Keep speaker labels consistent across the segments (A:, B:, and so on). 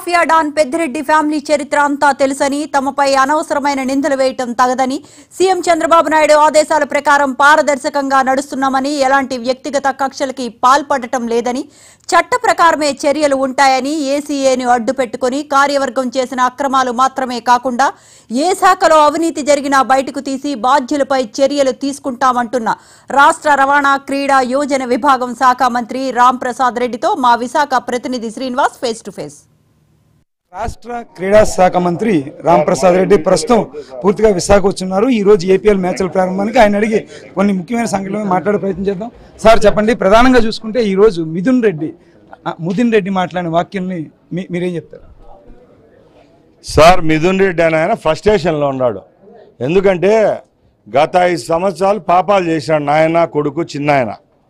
A: Mafia don Peddireddy family చరిత్ర అంతా తెలుసని తమపై అనవసరమైన నిందలు వేయటం తగదని సీఎం చంద్రబాబు నాయుడు ఆదేశాల ప్రకారం పారదర్శకంగా నడుస్తున్నామని ఎలాంటి వ్యక్తిగత కక్షలకి పాల్పడటం లేదని చట్ట ప్రకారమే చర్యలు ఉంటాయని ఏసీఏను అడ్డు పెట్టుకుని కార్యవర్గం చేసిన అక్రమాలు మాత్రమే కాకుండా ఏ శాఖలో అవినీతి జరిగినా బయటకు తీసి బాధ్యులపై చర్యలు తీసుకుంటామంటున్న రాష్ట్ర రవాణా క్రీడా యోజన విభాగం శాఖ మంత్రి రామ్ ప్రసాద్ రెడ్డితో మా విశాఖ ప్రతినిధి శ్రీనివాస్ ఫేస్ టు ఫేస్
B: రాష్ట్ర క్రీడా శాఖ మంత్రి రామ్ ప్రసాద్ రెడ్డి ప్రస్తుతం పూర్తిగా విశాఖ వచ్చున్నారు ఈ రోజు ఏపీఎల్ మ్యాచ్ల ప్రారంభానికి ఆయన అడిగి కొన్ని ముఖ్యమైన సంఘటనలు మాట్లాడే ప్రయత్నం చేద్దాం సార్ చెప్పండి ప్రధానంగా చూసుకుంటే ఈ రోజు మిథున్ రెడ్డి ఆ, ముదిన్ రెడ్డి మాట్లాడిన వాక్యాన్ని మీ- మీరేం చెప్తారు
C: సార్ మిథున్ రెడ్డి అని ఆయన ఫ్రస్ట్రేషన్లో ఉన్నాడు ఎందుకంటే గత ఐదు సంవత్సరాలు పాపాలు చేశాడు నాయన కొడుకు చిన్నాయన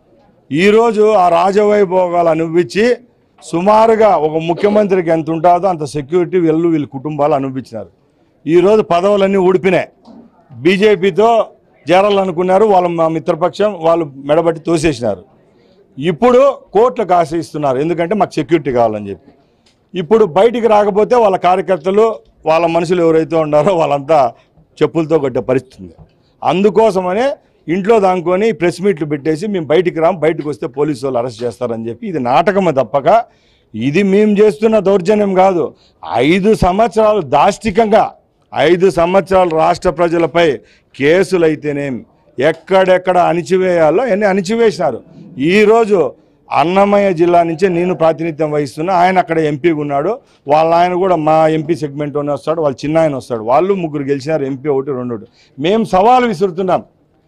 C: ఈరోజు ఆ రాజవైభోగాలు అనుభవించి సుమారుగా ఒక ముఖ్యమంత్రికి ఎంత ఉంటుందో అంత సెక్యూరిటీ వీళ్ళు వీళ్ళ కుటుంబాలు అనుభవించినారు ఈరోజు పదవులన్నీ ఊడిపినాయి బీజేపీతో చేరాలనుకున్నారు వాళ్ళ మా మిత్రపక్షం వాళ్ళు మెడబట్టి తోసేసినారు ఇప్పుడు కోర్టులకు ఆశ్రయిస్తున్నారు ఎందుకంటే మాకు సెక్యూరిటీ కావాలని చెప్పి ఇప్పుడు బయటికి రాకపోతే వాళ్ళ కార్యకర్తలు వాళ్ళ మనుషులు ఎవరైతే ఉన్నారో వాళ్ళంతా చెప్పులతో కొట్టే పరిస్థితి ఉంది అందుకోసమనే ఇంట్లో దానుకొని ప్రెస్ మీట్లు పెట్టేసి మేము బయటికి రాం బయటకు వస్తే పోలీసు వాళ్ళు అరెస్ట్ చేస్తారని చెప్పి ఇది నాటకమే తప్పక ఇది మేము చేస్తున్న దౌర్జన్యం కాదు ఐదు సంవత్సరాలు దాష్టికంగా ఐదు సంవత్సరాలు రాష్ట్ర ప్రజలపై కేసులైతేనేం ఎక్కడెక్కడ అణిచివేయాలో అన్ని అణిచివేసినారు ఈరోజు అన్నమయ్య జిల్లా నుంచే నేను ప్రాతినిధ్యం వహిస్తున్నా ఆయన అక్కడ ఎంపీగా ఉన్నాడు వాళ్ళ ఆయన కూడా మా ఎంపీ సెగ్మెంట్లోనే వస్తాడు వాళ్ళ చిన్న ఆయన వస్తాడు వాళ్ళు ముగ్గురు గెలిచినారు ఎంపీ ఒకటి రెండు ఒకటి. మేము సవాలు విసురుతున్నాం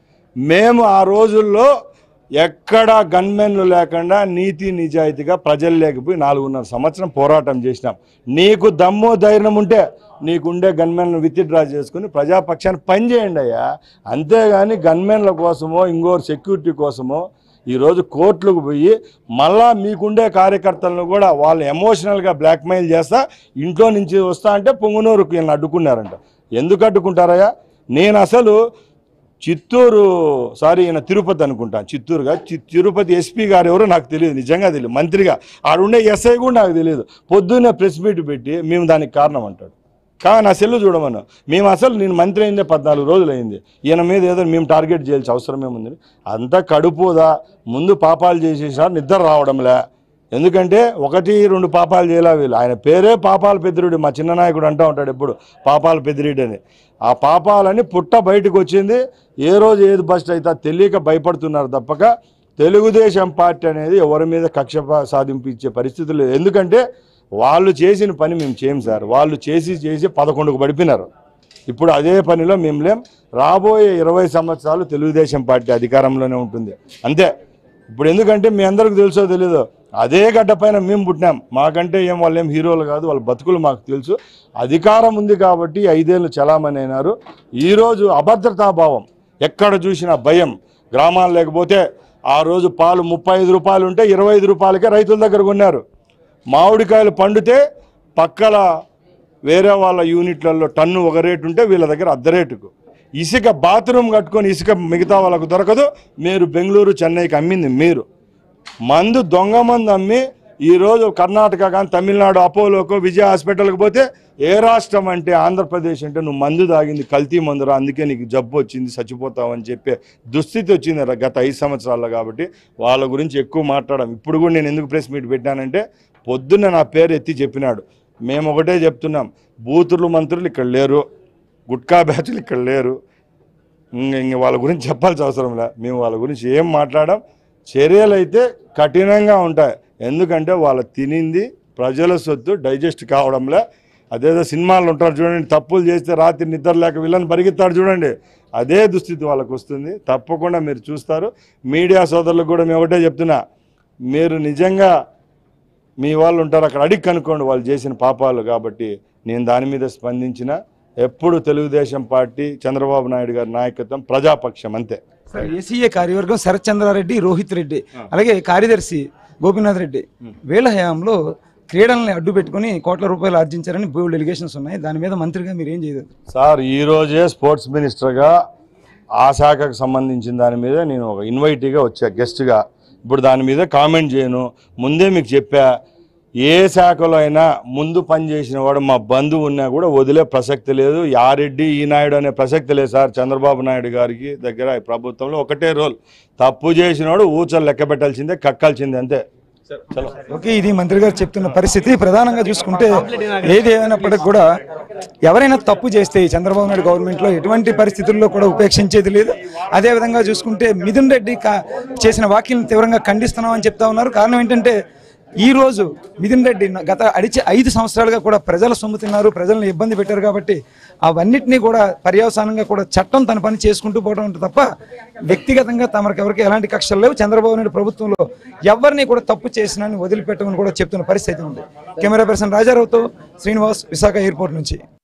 C: మేము ఆ రోజుల్లో ఎక్కడ గన్మెన్లు లేకుండా నీతి నిజాయితీగా ప్రజలు లేకపోయి నాలుగున్నర సంవత్సరం పోరాటం చేసినాం నీకు దమ్ము ధైర్యం ఉంటే నీకుండే గన్మెన్లు విత్డ్రా చేసుకుని ప్రజాపక్షాన్ని పనిచేయండి అయ్యా అంతేగాని గన్మెన్ల కోసమో ఇంకోరు సెక్యూరిటీ కోసమో ఈరోజు కోర్టులకు పోయి మళ్ళా మీకుండే కార్యకర్తలను కూడా వాళ్ళు ఎమోషనల్గా బ్లాక్మెయిల్ చేస్తా ఇంట్లో నుంచి వస్తా అంటే పొంగునూరుకు వీళ్ళని అడ్డుకున్నారంట ఎందుకు అడ్డుకుంటారయ్యా నేను అసలు చిత్తూరు సారీ ఈయన తిరుపతి అనుకుంటాను చిత్తూరుగా చి- తిరుపతి ఎస్పీ గారు ఎవరో నాకు తెలియదు నిజంగా తెలియదు మంత్రిగా ఆడుండే ఎస్ఐ కూడా నాకు తెలియదు పొద్దున్నే ప్రెస్ మీట్ పెట్టి మేము దానికి కారణం అంటాడు కానీ నా సెల్లు చూడమను మేము అసలు నేను మంత్రి అయిందే పద్నాలుగు రోజులు అయింది ఈయన మీద ఏదో మేము టార్గెట్ చేయాల్సిన అవసరం ఏముంది అంతా కడుపుదా ముందు పాపాలు చేసేసినారు నిద్ర రావడంలే ఎందుకంటే ఒకటి రెండు పాపాలు చేయలే వీళ్ళు ఆయన పేరే పాపాల పెద్దిరెడ్డి మా చిన్న నాయకుడు అంటూ ఉంటాడు ఎప్పుడు పాపాల పెద్దిరెడ్డి అని ఆ పాపాలని పుట్ట బయటకు వచ్చింది ఏ రోజు ఏది బస్ట్ అయితే తెలియక భయపడుతున్నారు తప్పక తెలుగుదేశం పార్టీ అనేది ఎవరి మీద కక్ష ప- సాధింపు ఇచ్చే పరిస్థితి లేదు ఎందుకంటే వాళ్ళు చేసిన పని మేము చేయం సార్ వాళ్ళు చేసి చేసి పదకొండుకు పడిపోయినారు ఇప్పుడు అదే పనిలో మేము లేం రాబోయే ఇరవై సంవత్సరాలు తెలుగుదేశం పార్టీ అధికారంలోనే ఉంటుంది అంతే ఇప్పుడు ఎందుకంటే మీ అందరికి తెలుసో తెలీదో అదే గడ్డ పైన మేము పుట్టినాం మాకంటే ఏం వాళ్ళు ఏం హీరోలు కాదు వాళ్ళ బతుకులు మాకు తెలుసు అధికారం ఉంది కాబట్టి ఐదేళ్ళు చలామణి అయినారు ఈరోజు అభద్రతాభావం ఎక్కడ చూసినా భయం గ్రామాలు లేకపోతే ఆ రోజు పాలు ముప్పై ఐదు రూపాయలు ఉంటే ఇరవై ఐదు రూపాయలకే రైతుల దగ్గర కొన్నారు మామిడికాయలు పండితే పక్కల వేరే వాళ్ళ యూనిట్లలో టన్ను ఒక రేటు ఉంటే వీళ్ళ దగ్గర అర్ధ రేటుకు ఇసుక బాత్రూమ్ కట్టుకొని ఇసుక మిగతా వాళ్ళకు దొరకదు మీరు బెంగళూరు చెన్నైకి అమ్మింది మీరు మందు దొంగ మందు అమ్మి ఈరోజు కర్ణాటక కానీ తమిళనాడు అపోలోకో విజయ హాస్పిటల్కి పోతే ఏ రాష్ట్రం అంటే ఆంధ్రప్రదేశ్ అంటే నువ్వు మందు తాగింది కల్తీ మందురా అందుకే నీకు జబ్బు వచ్చింది చచ్చిపోతావు అని చెప్పే దుస్థితి వచ్చింది ర- గత ఐదు సంవత్సరాల్లో కాబట్టి వాళ్ళ గురించి ఎక్కువ మాట్లాడడం ఇప్పుడు కూడా నేను ఎందుకు ప్రెస్ మీట్ పెట్టానంటే పొద్దున్న నా పేరు ఎత్తి చెప్పినాడు మేము ఒకటే చెప్తున్నాం బూతులు మంత్రులు ఇక్కడ లేరు గుట్కా బ్యాచ్లు ఇక్కడ లేరు ఇంక ఇంక వాళ్ళ గురించి చెప్పాల్సిన అవసరం లే మేము వాళ్ళ గురించి ఏం మాట్లాడాం చర్యలు అయితే కఠినంగా ఉంటాయి ఎందుకంటే వాళ్ళ తినింది ప్రజల సొత్తు డైజెస్ట్ కావడంలే అదేదో సినిమాలు ఉంటారు చూడండి తప్పులు చేస్తే రాత్రి నిద్ర లేక వీళ్ళని పరిగెత్తాడు చూడండి అదే దుస్థితి వాళ్ళకు వస్తుంది తప్పకుండా మీరు చూస్తారు మీడియా సోదరులకు కూడా మేము ఒకటే చెప్తున్నా మీరు నిజంగా మీ వాళ్ళు ఉంటారు అక్కడ అడిగి కనుక్కోండి వాళ్ళు చేసిన పాపాలు కాబట్టి నేను దాని మీద స్పందించిన ఎప్పుడు తెలుగుదేశం పార్టీ చంద్రబాబు నాయుడు గారి నాయకత్వం ప్రజాపక్షం అంతే
B: సార్ ఏసీఏ కార్యవర్గం శరత్ చంద్రారెడ్డి రోహిత్ రెడ్డి అలాగే కార్యదర్శి గోపీనాథ్ రెడ్డి వీళ్ళ హయాంలో క్రీడల్ని అడ్డు పెట్టుకుని కోట్ల రూపాయలు ఆర్జించారని బోల్డ్ ఎలిగేషన్స్ ఉన్నాయి దాని మీద మంత్రిగా మీరు ఏం చేయదు
C: సార్ ఈ రోజే స్పోర్ట్స్ మినిస్టర్గా ఆ శాఖకు సంబంధించిన దాని మీద నేను ఒక ఇన్వైటీగా వచ్చా గెస్ట్గా ఇప్పుడు దాని మీద కామెంట్ చేయను ముందే మీకు చెప్పా ఏ శాఖలో అయినా ముందు పనిచేసిన వాడు మా బంధువు ఉన్నా కూడా వదిలే ప్రసక్తి లేదు యారెడ్డి ఈ నాయుడు అనే ప్రసక్తి లేదు సార్ చంద్రబాబు నాయుడు గారికి దగ్గర ఈ ప్రభుత్వంలో ఒకటే రోల్ తప్పు చేసినవాడు ఊచలు లెక్క పెట్టాల్సిందే కక్కాల్సిందే అంతే చలో
B: ఓకే ఇది మంత్రి గారు చెప్తున్న పరిస్థితి ప్రధానంగా చూసుకుంటే ఏది ఏమైనప్పటికీ కూడా ఎవరైనా తప్పు చేస్తే ఈ చంద్రబాబు నాయుడు గవర్నమెంట్ లో ఎటువంటి పరిస్థితుల్లో కూడా ఉపేక్షించేది లేదు అదే విధంగా చూసుకుంటే మిథున్ రెడ్డి కా- చేసిన వ్యాఖ్యలను తీవ్రంగా ఖండిస్తున్నాం అని చెప్తా ఉన్నారు కారణం ఏంటంటే ఈ రోజు మిథున్ రెడ్డి న- గత అడిచే ఐదు సంవత్సరాలుగా కూడా ప్రజల సొమ్ము తిన్నారు ప్రజలను ఇబ్బంది పెట్టారు కాబట్టి అవన్నిటినీ కూడా పర్యవసానంగా కూడా చట్టం తన పని చేసుకుంటూ పోవడం ఉంటుంది తప్ప వ్యక్తిగతంగా తమకు ఎవరికి ఎలాంటి కక్షలు లేవు చంద్రబాబు నాయుడు ప్రభుత్వంలో ఎవరిని కూడా తప్పు చేసినా వదిలిపెట్టమని కూడా చెప్తున్న పరిస్థితి ఉంది కెమెరా పర్సన్ రాజారావుతో శ్రీనివాస్ విశాఖ ఎయిర్పోర్ట్ నుంచి